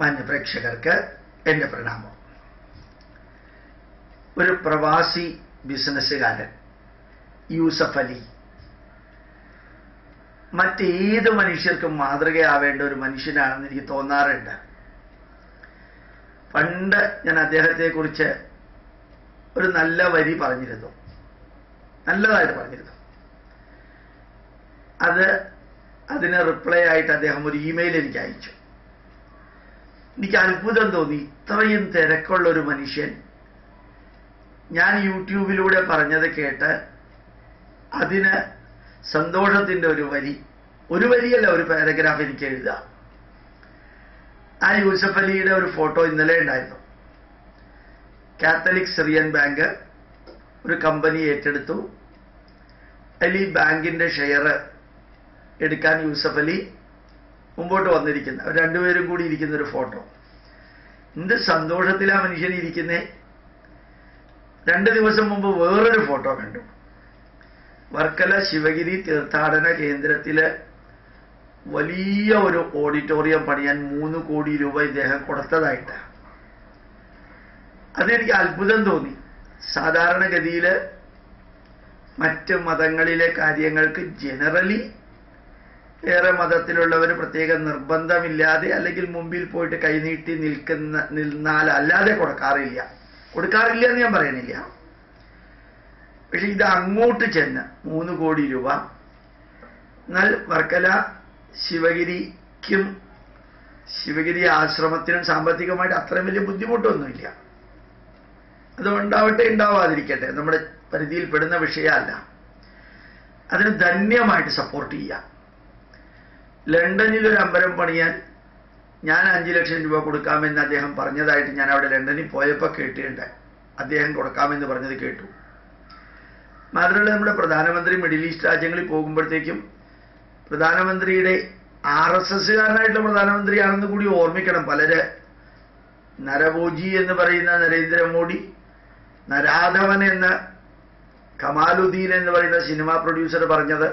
മാന്യ പ്രേക്ഷകർക്ക് എൻ്റെ പ്രണാമം ഒരു പ്രവാസി ബിസിനസ്സുകാരൻ യൂസഫ് അലി മറ്റേത് മനുഷ്യർക്കും മാതൃകയാവേണ്ട ഒരു മനുഷ്യനാണെന്ന് എനിക്ക് തോന്നാറുണ്ട് പണ്ട് ഞാൻ അദ്ദേഹത്തെക്കുറിച്ച് ഒരു നല്ല വരി പറഞ്ഞിരുന്നു നല്ലതായിട്ട് പറഞ്ഞിരുന്നു അത് അതിന് റിപ്ലൈ ആയിട്ട് അദ്ദേഹം ഒരു ഇമെയിൽ എനിക്ക് അയച്ചു എനിക്ക് അത്ഭുതം തോന്നി ഇത്രയും തിരക്കുള്ള ഒരു മനുഷ്യൻ ഞാൻ യൂട്യൂബിലൂടെ പറഞ്ഞത് കേട്ട് അതിന് സന്തോഷത്തിന്റെ ഒരു വരി ഒരു വരിയല്ല ഒരു പാരഗ്രാഫ് എനിക്ക് എഴുതാം ആ യൂസഫ് അലിയുടെ ഒരു ഫോട്ടോ ഇന്നലെ ഉണ്ടായിരുന്നു കാത്തലിക് സിറിയൻ ബാങ്ക് ഒരു കമ്പനി ഏറ്റെടുത്തു അതിൽ ഈ ബാങ്കിന്റെ ഷെയർ എടുക്കാൻ യൂസഫ് അലി മുമ്പോട്ട് വന്നിരിക്കുന്ന അവർ രണ്ടുപേരും കൂടി ഇരിക്കുന്ന ഒരു ഫോട്ടോ എന്ത് സന്തോഷത്തിലാ മനുഷ്യൻ ഇരിക്കുന്നേ രണ്ട് ദിവസം മുമ്പ് വേറൊരു ഫോട്ടോ കണ്ടു വർക്കല ശിവഗിരി തീർത്ഥാടന കേന്ദ്രത്തില് വലിയ ഒരു ഓഡിറ്റോറിയം പണിയാൻ മൂന്ന് കോടി രൂപ ഇദ്ദേഹം കൊടുത്തതായിട്ട് അതെനിക്ക് അത്ഭുതം തോന്നി സാധാരണഗതിയിൽ മറ്റ് മതങ്ങളിലെ കാര്യങ്ങൾക്ക് ജനറലി വേറെ മതത്തിലുള്ളവർ പ്രത്യേക നിർബന്ധമില്ലാതെ അല്ലെങ്കിൽ മുമ്പിൽ പോയിട്ട് കൈനീട്ടി നിൽക്കുന്ന നിന്നാൽ അല്ലാതെ കൊടുക്കാറില്ല കൊടുക്കാറില്ല എന്ന് ഞാൻ പറയണില്ല പക്ഷെ ഇത് അങ്ങോട്ട് ചെന്ന് മൂന്ന് കോടി രൂപ എന്നാൽ വർക്കല ശിവഗിരിക്കും ശിവഗിരി ആശ്രമത്തിനും സാമ്പത്തികമായിട്ട് അത്രയും വലിയ ബുദ്ധിമുട്ടൊന്നുമില്ല അത് ഉണ്ടാവട്ടെ ഉണ്ടാവാതിരിക്കട്ടെ നമ്മുടെ പരിധിയിൽ പെടുന്ന വിഷയമല്ല അതിന് ധന്യമായിട്ട് സപ്പോർട്ട് ചെയ്യാം ലണ്ടനിൽ ഒരു അമ്പലം പണിയാൻ ഞാൻ അഞ്ചു ലക്ഷം രൂപ കൊടുക്കാമെന്ന് അദ്ദേഹം പറഞ്ഞതായിട്ട് ഞാൻ അവിടെ ലണ്ടനിൽ പോയപ്പോൾ കേട്ടിട്ടുണ്ട് അദ്ദേഹം കൊടുക്കാമെന്ന് പറഞ്ഞത് കേട്ടു മാത്രമല്ല നമ്മുടെ പ്രധാനമന്ത്രി മിഡിൽ ഈസ്റ്റ് രാജ്യങ്ങളിൽ പോകുമ്പോഴത്തേക്കും പ്രധാനമന്ത്രിയുടെ ആർ എസ് എസ്സുകാരനായിട്ടുള്ള പ്രധാനമന്ത്രിയാണെന്ന് കൂടി ഓർമ്മിക്കണം പലര് നരഭോജി എന്ന് പറയുന്ന നരേന്ദ്രമോദി നരാധവൻ എന്ന കമാലുദ്ദീൻ എന്ന് പറയുന്ന സിനിമാ പ്രൊഡ്യൂസർ പറഞ്ഞത്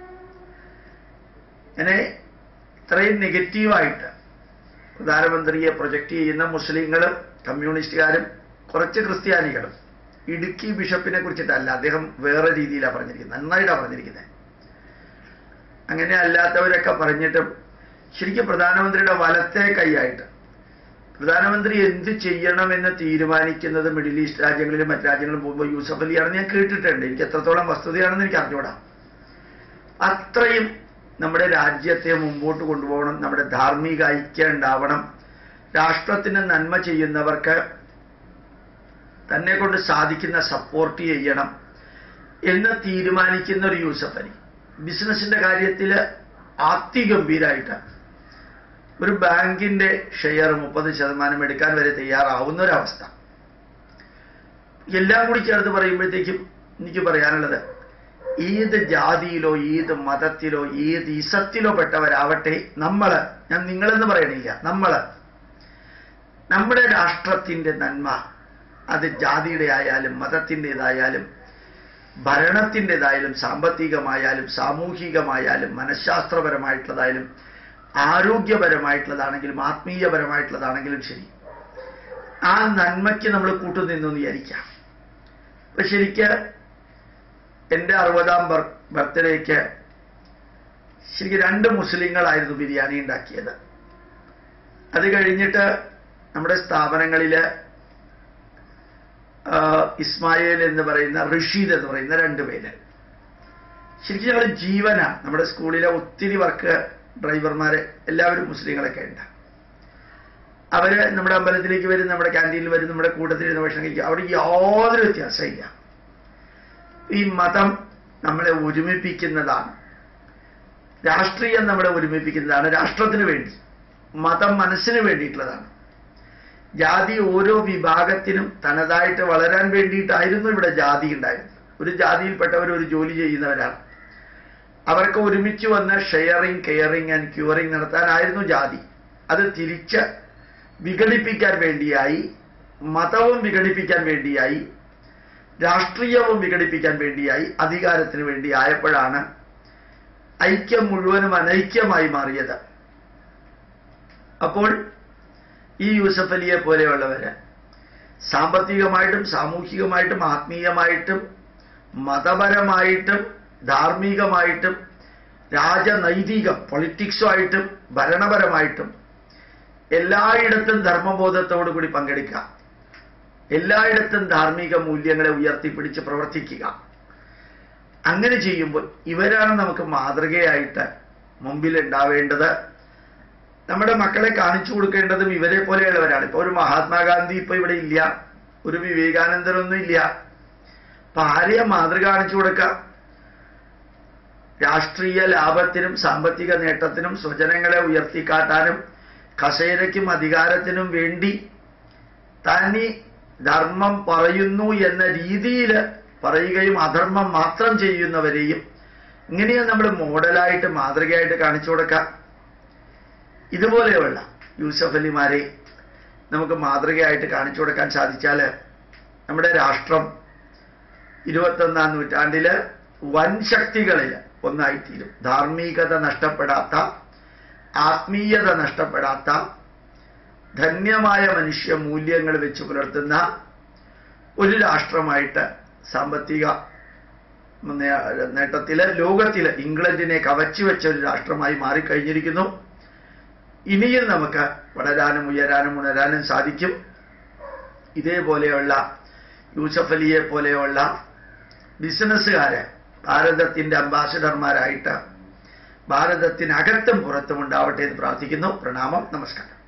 അങ്ങനെ ഇത്രയും നെഗറ്റീവായിട്ട് പ്രധാനമന്ത്രിയെ പ്രൊജക്റ്റ് ചെയ്യുന്ന മുസ്ലിങ്ങളും കമ്മ്യൂണിസ്റ്റുകാരും കുറച്ച് ക്രിസ്ത്യാനികളും ഇടുക്കി ബിഷപ്പിനെ കുറിച്ചിട്ടല്ല അദ്ദേഹം വേറെ രീതിയിലാണ് പറഞ്ഞിരിക്കുന്നത് നന്നായിട്ടാണ് പറഞ്ഞിരിക്കുന്നത് അങ്ങനെ അല്ലാത്തവരൊക്കെ പറഞ്ഞിട്ടും ശരിക്കും പ്രധാനമന്ത്രിയുടെ വലത്തെ കൈയായിട്ട് പ്രധാനമന്ത്രി എന്ത് ചെയ്യണമെന്ന് തീരുമാനിക്കുന്നത് മിഡിൽ ഈസ്റ്റ് രാജ്യങ്ങളിലും മറ്റു രാജ്യങ്ങളിലും പോകുമ്പോൾ യൂസഫ് അലിയാണെന്ന് ഞാൻ കേട്ടിട്ടുണ്ട് എനിക്ക് എത്രത്തോളം വസ്തുതയാണെന്ന് എനിക്ക് അറിഞ്ഞൂടാ അത്രയും നമ്മുടെ രാജ്യത്തെ മുമ്പോട്ട് കൊണ്ടുപോകണം നമ്മുടെ ധാർമ്മിക ഐക്യം ഉണ്ടാവണം രാഷ്ട്രത്തിന് നന്മ ചെയ്യുന്നവർക്ക് തന്നെ കൊണ്ട് സാധിക്കുന്ന സപ്പോർട്ട് ചെയ്യണം എന്ന് തീരുമാനിക്കുന്ന ഒരു യൂസഫ് അലി ബിസിനസിന്റെ കാര്യത്തിൽ അതിഗംഭീരായിട്ട് ഒരു ബാങ്കിന്റെ ഷെയർ മുപ്പത് ശതമാനം എടുക്കാൻ വരെ തയ്യാറാവുന്ന ഒരവസ്ഥ എല്ലാം കൂടി ചേർത്ത് പറയുമ്പോഴത്തേക്കും എനിക്ക് പറയാനുള്ളത് ഏത് ജാതിയിലോ ഏത് മതത്തിലോ ഏത് ഇസത്തിലോ പെട്ടവരാവട്ടെ നമ്മള് ഞാൻ നിങ്ങളെന്ന് പറയണില്ല നമ്മള് നമ്മുടെ രാഷ്ട്രത്തിന്റെ നന്മ അത് ജാതിയുടെ ആയാലും മതത്തിൻ്റെതായാലും ഭരണത്തിൻ്റെതായാലും സാമ്പത്തികമായാലും സാമൂഹികമായാലും മനഃശാസ്ത്രപരമായിട്ടുള്ളതായാലും ആരോഗ്യപരമായിട്ടുള്ളതാണെങ്കിലും ആത്മീയപരമായിട്ടുള്ളതാണെങ്കിലും ശരി ആ നന്മയ്ക്ക് നമ്മൾ കൂട്ടുനിന്നു വിചാരിക്കാം അപ്പൊ ശരിക്ക് എൻ്റെ അറുപതാം ബർത്ത്ഡേക്ക് ശരിക്കും രണ്ട് മുസ്ലിങ്ങളായിരുന്നു ബിരിയാണി ഉണ്ടാക്കിയത് അത് കഴിഞ്ഞിട്ട് നമ്മുടെ സ്ഥാപനങ്ങളിൽ ഇസ്മായിൽ എന്ന് പറയുന്ന റഷീദ് എന്ന് പറയുന്ന രണ്ടുപേര് ശരിക്കും ഞങ്ങൾ ജീവനാണ് നമ്മുടെ സ്കൂളിലെ ഒത്തിരി വർക്ക് ഡ്രൈവർമാരെ എല്ലാവരും മുസ്ലിങ്ങളൊക്കെ ഉണ്ട് അവര് നമ്മുടെ അമ്പലത്തിലേക്ക് വരും നമ്മുടെ ക്യാൻറ്റീനിൽ വരും നമ്മുടെ കൂട്ടത്തിൽ ഇരുന്ന് ഭക്ഷണം കഴിക്കും അവിടെ യാതൊരു വ്യത്യാസമില്ല ഈ മതം നമ്മളെ ഒരുമിപ്പിക്കുന്നതാണ് രാഷ്ട്രീയം നമ്മളെ ഒരുമിപ്പിക്കുന്നതാണ് രാഷ്ട്രത്തിന് വേണ്ടി മതം മനസ്സിന് വേണ്ടിയിട്ടുള്ളതാണ് ജാതി ഓരോ വിഭാഗത്തിനും തനതായിട്ട് വളരാൻ വേണ്ടിയിട്ടായിരുന്നു ഇവിടെ ജാതി ഉണ്ടായിരുന്നത് ഒരു ജാതിയിൽപ്പെട്ടവർ ഒരു ജോലി ചെയ്യുന്നവരാണ് അവർക്ക് ഒരുമിച്ച് വന്ന് ഷെയറിങ് കെയറിങ് ആൻഡ് ക്യൂറിങ് നടത്താനായിരുന്നു ജാതി അത് തിരിച്ച് വിഘടിപ്പിക്കാൻ വേണ്ടിയായി മതവും വിഘടിപ്പിക്കാൻ വേണ്ടിയായി രാഷ്ട്രീയവും വിഘടിപ്പിക്കാൻ വേണ്ടിയായി അധികാരത്തിന് വേണ്ടി ആയപ്പോഴാണ് ഐക്യം മുഴുവനും അനൈക്യമായി മാറിയത് അപ്പോൾ ഈ യൂസഫ് അലിയെ പോലെയുള്ളവര് സാമ്പത്തികമായിട്ടും സാമൂഹികമായിട്ടും ആത്മീയമായിട്ടും മതപരമായിട്ടും ധാർമ്മികമായിട്ടും രാജനൈതികം പൊളിറ്റിക്സുമായിട്ടും ഭരണപരമായിട്ടും എല്ലായിടത്തും ധർമ്മബോധത്തോടു കൂടി പങ്കെടുക്കുക എല്ലായിടത്തും ധാർമ്മിക മൂല്യങ്ങളെ ഉയർത്തിപ്പിടിച്ച് പ്രവർത്തിക്കുക അങ്ങനെ ചെയ്യുമ്പോൾ ഇവരാണ് നമുക്ക് മാതൃകയായിട്ട് മുമ്പിൽ ഉണ്ടാവേണ്ടത് നമ്മുടെ മക്കളെ കാണിച്ചു കൊടുക്കേണ്ടതും ഇവരെ പോലെയുള്ളവരാണ് ഇപ്പൊ ഒരു മഹാത്മാഗാന്ധി ഇപ്പൊ ഇവിടെ ഇല്ല ഒരു വിവേകാനന്ദനൊന്നും ഇല്ല അപ്പൊ ആരെയാ മാതൃക കാണിച്ചു കൊടുക്കാം രാഷ്ട്രീയ ലാഭത്തിനും സാമ്പത്തിക നേട്ടത്തിനും സ്വജനങ്ങളെ ഉയർത്തിക്കാട്ടാനും കസേരയ്ക്കും അധികാരത്തിനും വേണ്ടി തനി ധർമ്മം പറയുന്നു എന്ന രീതിയിൽ പറയുകയും അധർമ്മം മാത്രം ചെയ്യുന്നവരെയും ഇങ്ങനെയാണ് നമ്മൾ മോഡലായിട്ട് മാതൃകയായിട്ട് കാണിച്ചു കൊടുക്കാം ഇതുപോലെയുള്ള യൂസഫ് അലിമാരെ നമുക്ക് മാതൃകയായിട്ട് കാണിച്ചു കൊടുക്കാൻ സാധിച്ചാൽ നമ്മുടെ രാഷ്ട്രം ഇരുപത്തൊന്നാം നൂറ്റാണ്ടില് വൻ ശക്തികളിൽ ഒന്നായിത്തീരും ധാർമ്മികത നഷ്ടപ്പെടാത്ത ആത്മീയത നഷ്ടപ്പെടാത്ത ധന്യമായ മനുഷ്യ മൂല്യങ്ങൾ വെച്ച് പുലർത്തുന്ന ഒരു രാഷ്ട്രമായിട്ട് സാമ്പത്തിക നേ- നേട്ടത്തില് ലോകത്തില് ഇംഗ്ലണ്ടിനെ കവച്ചു വെച്ച ഒരു രാഷ്ട്രമായി മാറിക്കഴിഞ്ഞിരിക്കുന്നു ഇനിയും നമുക്ക് വളരാനും ഉയരാനും ഉണരാനും സാധിക്കും ഇതേപോലെയുള്ള യൂസഫ് അലിയെ പോലെയുള്ള ബിസിനസ്സുകാരെ ഭാരതത്തിന്റെ അംബാസിഡർമാരായിട്ട് ഭാരതത്തിനകത്തും പുറത്തും ഉണ്ടാവട്ടെ എന്ന് പ്രാർത്ഥിക്കുന്നു പ്രണാമം നമസ്കാരം